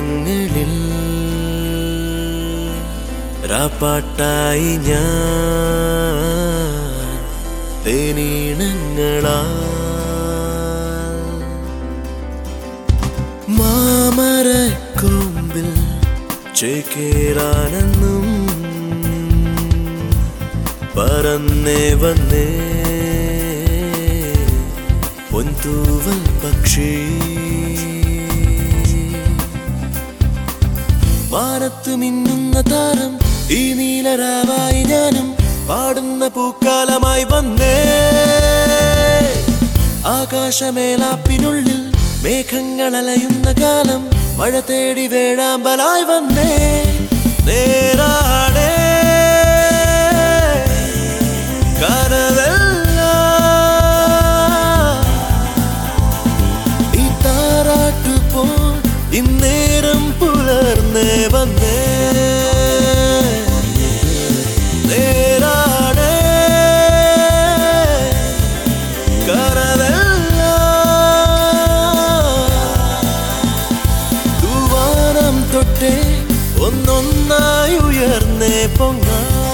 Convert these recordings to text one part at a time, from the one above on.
തീരങ്ങളിൽ രാപ്പാട്ടായി ഞാൻ തേനീണങ്ങളാ മാമരക്കൊമ്പിൽ ചേക്കേറാനെന്നും പറന്നേ വന്നേ പൊൻതൂവൽ പക്ഷി വാനത്ത് മിന്നുന്ന താരം ഈ നീലരാവായി ഞാനും പാടുന്ന പൂക്കാലമായി വന്നേ ആകാശമേലാപ്പിനുള്ളിൽ മേഘങ്ങൾ അലയുന്ന കാലം മഴ തേടി വേഴാമ്പലായി വന്നേ നേരാടേ കനവെല്ലാം ഈ താരാട്ടു പോ ഇന്നേരം പുലർന്നേ വന്നേ നേരാടേ കരവെല്ലാം തൂവാനം തൊട്ടേ ഒന്നൊന്നായി ഉയർന്നേ പൊങ്ങ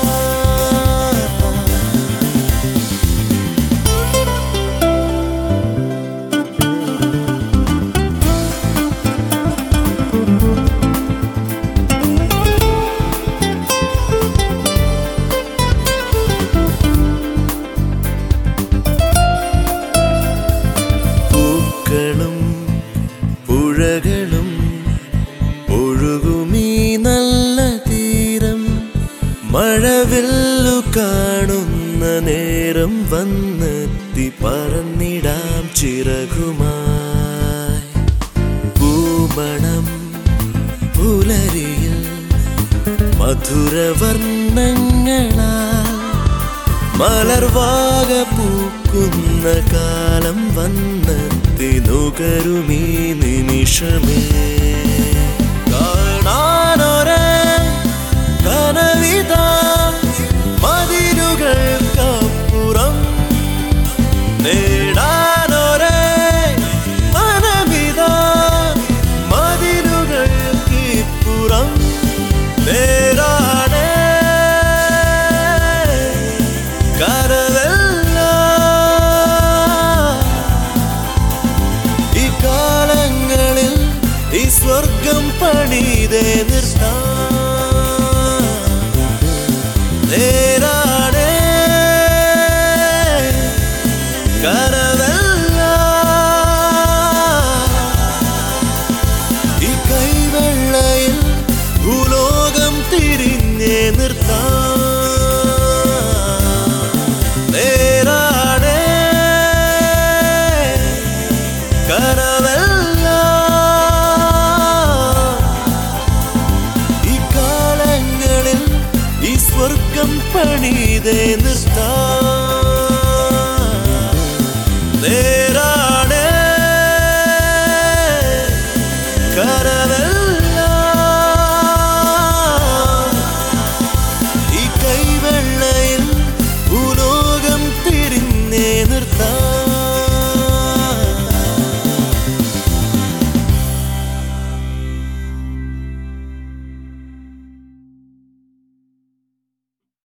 പൂക്കളും പുഴകളും ഒഴുകുമീ നല്ല തീരം മഴവില്ലു കാണുന്ന നേരം വന്നെത്തി പറന്നിടാം ചിറകുമായി പൂമണം പുലരിയിൽ മധുരവർണ്ണങ്ങളാ മലർവാക പൂക്കുന്ന കാലം വന്നെത്തി നുകരുമീ നിമിഷമേ കാണാനൊരേ കനവിത മതിലുകൾക്കപ്പുറം നേടാനൊരേ മനമിത മതിലുകൾക്കിപ്പുറം നേരാണേ കരവെല്ലാം ഈ കാലങ്ങളിൽ ഈ സ്വർഗം പണിതേ നിർത്താം നേരാടേ കരവെല്ലാം ഈ കൈവെള്ളയിൽ ഭൂലോകം തിരിഞ്ഞേ നിർത്താം നേരാടേ കരവെല്ലാം ഈ കാലങ്ങളിൽ ഈ സ്വർഗം പണിതേ നിർത്താം നേ